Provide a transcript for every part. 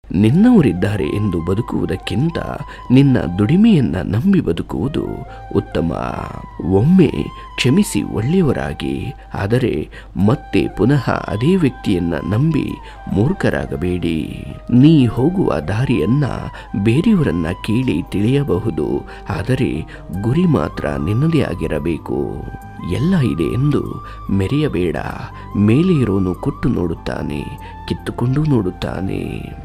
ನಿನ್ನವರಿದ್ದಾರೆ ಎಂದು ಬದುಕುವುದಕ್ಕಿಂತ ನಿನ್ನ ದುಡಿಮೆಯನ್ನ ನಂಬಿ ಬದುಕುವುದು ಉತ್ತಮ ಒಮ್ಮೆ ಕ್ಷಮಿಸಿ ಒಳ್ಳೆಯವರಾಗಿ ಆದರೆ ಮತ್ತೆ ಪುನಃ ಅದೇ ವ್ಯಕ್ತಿಯನ್ನ ನಂಬಿ ಮೂರ್ಖರಾಗಬೇಡಿ ನೀ ಹೋಗುವ ದಾರಿಯನ್ನ ಬೇರೆಯವರನ್ನ ಕೇಳಿ ತಿಳಿಯಬಹುದು ಆದರೆ ಗುರಿ ಮಾತ್ರ ನಿನ್ನದೇ ಆಗಿರಬೇಕು ಎಲ್ಲ ಇದೆ ಎಂದು ಮೆರೆಯಬೇಡ ಮೇಲೆ ಇರೋನು ಕೊಟ್ಟು ನೋಡುತ್ತಾನೆ ಕಿತ್ತುಕೊಂಡು ನೋಡುತ್ತಾನೆ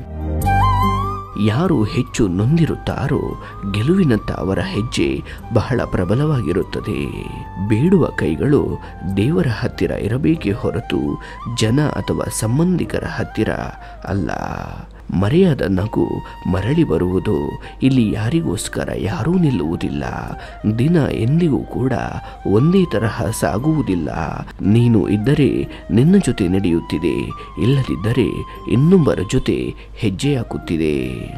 ಯಾರು ಹೆಚ್ಚು ನೊಂದಿರುತ್ತಾರೋ ಗೆಲುವಿನತ್ತ ಅವರ ಹೆಜ್ಜೆ ಬಹಳ ಪ್ರಬಲವಾಗಿರುತ್ತದೆ ಬೇಡುವ ಕೈಗಳು ದೇವರ ಹತ್ತಿರ ಇರಬೇಕೇ ಹೊರತು ಜನ ಅಥವಾ ಸಂಬಂಧಿಕರ ಹತ್ತಿರ ಅಲ್ಲ ಮರೆಯಾದ ನಗು ಮರಳಿ ಬರುವುದು ಇಲ್ಲಿ ಯಾರಿಗೋಸ್ಕರ ಯಾರೂ ನಿಲ್ಲುವುದಿಲ್ಲ ದಿನ ಎಂದಿಗೂ ಕೂಡ ಒಂದೇ ತರಹ ಸಾಗುವುದಿಲ್ಲ ನೀನು ಇದ್ದರೆ ನಿನ್ನ ಜೊತೆ ನಡೆಯುತ್ತಿದೆ ಇಲ್ಲದಿದ್ದರೆ ಇನ್ನೊಬ್ಬರ ಜೊತೆ ಹೆಜ್ಜೆ ಹಾಕುತ್ತಿದೆ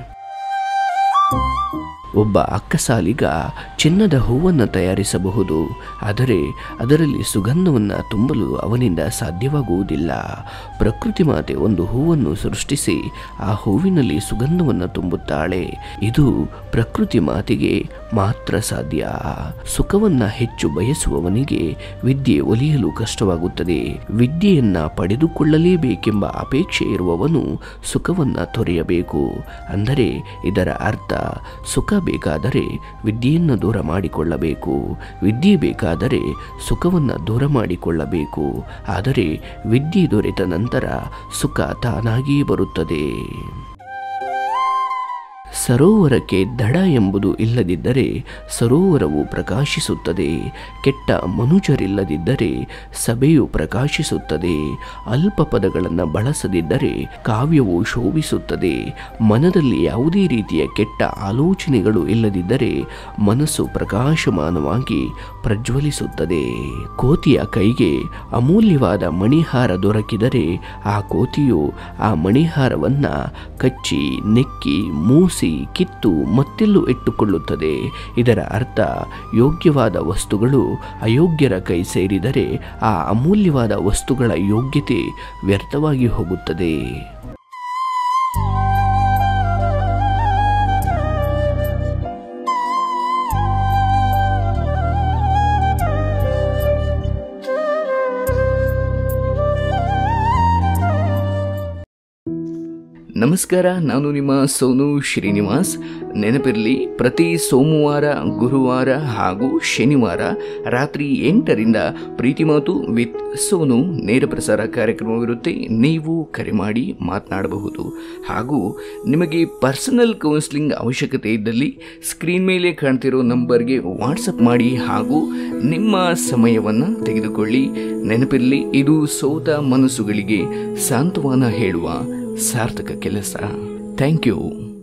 ಒಬ್ಬ ಅಕ್ಕಸಾಲಿಗ ಚಿನ್ನದ ಹೂವನ್ನು ತಯಾರಿಸಬಹುದು ಆದರೆ ಅದರಲ್ಲಿ ಸುಗಂಧವನ್ನು ತುಂಬಲು ಅವನಿಂದ ಸಾಧ್ಯವಾಗುವುದಿಲ್ಲ ಪ್ರಕೃತಿ ಮಾತೆ ಒಂದು ಹೂವನ್ನು ಸೃಷ್ಟಿಸಿ ಆ ಹೂವಿನಲ್ಲಿ ಸುಗಂಧವನ್ನು ತುಂಬುತ್ತಾಳೆ ಇದು ಪ್ರಕೃತಿ ಮಾತೆಗೆ ಮಾತ್ರ ಸಾಧ್ಯ ಸುಖವನ್ನ ಹೆಚ್ಚು ಬಯಸುವವನಿಗೆ ವಿದ್ಯೆ ಒಲಿಯಲು ಕಷ್ಟವಾಗುತ್ತದೆ ವಿದ್ಯೆಯನ್ನ ಪಡೆದುಕೊಳ್ಳಲೇಬೇಕೆಂಬ ಅಪೇಕ್ಷೆ ಇರುವವನು ಸುಖವನ್ನ ತೊರೆಯಬೇಕು ಅಂದರೆ ಇದರ ಅರ್ಥ ಸುಖ ಬೇಕಾದರೆ ವಿದ್ಯೆಯನ್ನು ದೂರ ಮಾಡಿಕೊಳ್ಳಬೇಕು ವಿದ್ಯೆ ಬೇಕಾದರೆ ಸುಖವನ್ನು ದೂರ ಮಾಡಿಕೊಳ್ಳಬೇಕು ಆದರೆ ವಿದ್ಯೆ ದೊರೆತ ನಂತರ ಸುಖ ತಾನಾಗಿಯೇ ಬರುತ್ತದೆ ಸರೋವರಕ್ಕೆ ದಡ ಎಂಬುದು ಇಲ್ಲದಿದ್ದರೆ ಸರೋವರವು ಪ್ರಕಾಶಿಸುತ್ತದೆ ಕೆಟ್ಟ ಮನುಜರಿಲ್ಲದಿದ್ದರೆ ಸಭೆಯು ಪ್ರಕಾಶಿಸುತ್ತದೆ ಅಲ್ಪ ಪದಗಳನ್ನು ಬಳಸದಿದ್ದರೆ ಕಾವ್ಯವು ಶೋಭಿಸುತ್ತದೆ ಮನದಲ್ಲಿ ಯಾವುದೇ ರೀತಿಯ ಕೆಟ್ಟ ಆಲೋಚನೆಗಳು ಇಲ್ಲದಿದ್ದರೆ ಮನಸ್ಸು ಪ್ರಕಾಶಮಾನವಾಗಿ ಪ್ರಜ್ವಲಿಸುತ್ತದೆ ಕೋತಿಯ ಕೈಗೆ ಅಮೂಲ್ಯವಾದ ಮಣಿಹಾರ ದೊರಕಿದರೆ ಆ ಕೋತಿಯು ಆ ಮಣಿಹಾರವನ್ನ ಕಚ್ಚಿ ನೆಕ್ಕಿ ಮೂಸಿ ಕಿತ್ತು ಮತ್ತೆಲ್ಲೂ ಇಟ್ಟುಕೊಳ್ಳುತ್ತದೆ ಇದರ ಅರ್ಥ ಯೋಗ್ಯವಾದ ವಸ್ತುಗಳು ಅಯೋಗ್ಯರ ಕೈ ಸೇರಿದರೆ ಆ ಅಮೂಲ್ಯವಾದ ವಸ್ತುಗಳ ಯೋಗ್ಯತೆ ವ್ಯರ್ಥವಾಗಿ ಹೋಗುತ್ತದೆ ನಮಸ್ಕಾರ ನಾನು ನಿಮ್ಮ ಸೋನು ಶ್ರೀನಿವಾಸ್ ನೆನಪಿರಲಿ ಪ್ರತಿ ಸೋಮವಾರ ಗುರುವಾರ ಹಾಗೂ ಶನಿವಾರ ರಾತ್ರಿ ಎಂಟರಿಂದ ಪ್ರೀತಿ ಮಾತು ವಿತ್ ಸೋನು ನೇರ ಪ್ರಸಾರ ಕಾರ್ಯಕ್ರಮವಿರುತ್ತೆ ನೀವು ಕರೆ ಮಾಡಿ ಮಾತನಾಡಬಹುದು ಹಾಗೂ ನಿಮಗೆ ಪರ್ಸನಲ್ ಕೌನ್ಸಿಲಿಂಗ್ ಅವಶ್ಯಕತೆ ಇದ್ದಲ್ಲಿ ಸ್ಕ್ರೀನ್ ಮೇಲೆ ಕಾಣ್ತಿರೋ ನಂಬರ್ಗೆ ವಾಟ್ಸಪ್ ಮಾಡಿ ಹಾಗೂ ನಿಮ್ಮ ಸಮಯವನ್ನು ತೆಗೆದುಕೊಳ್ಳಿ ನೆನಪಿರಲಿ ಇದು ಸೋತ ಮನಸ್ಸುಗಳಿಗೆ ಸಾಂತ್ವನ ಹೇಳುವ ಸಾರ್ಥಕ ಕೆಲಸ ಥ್ಯಾಂಕ್ ಯು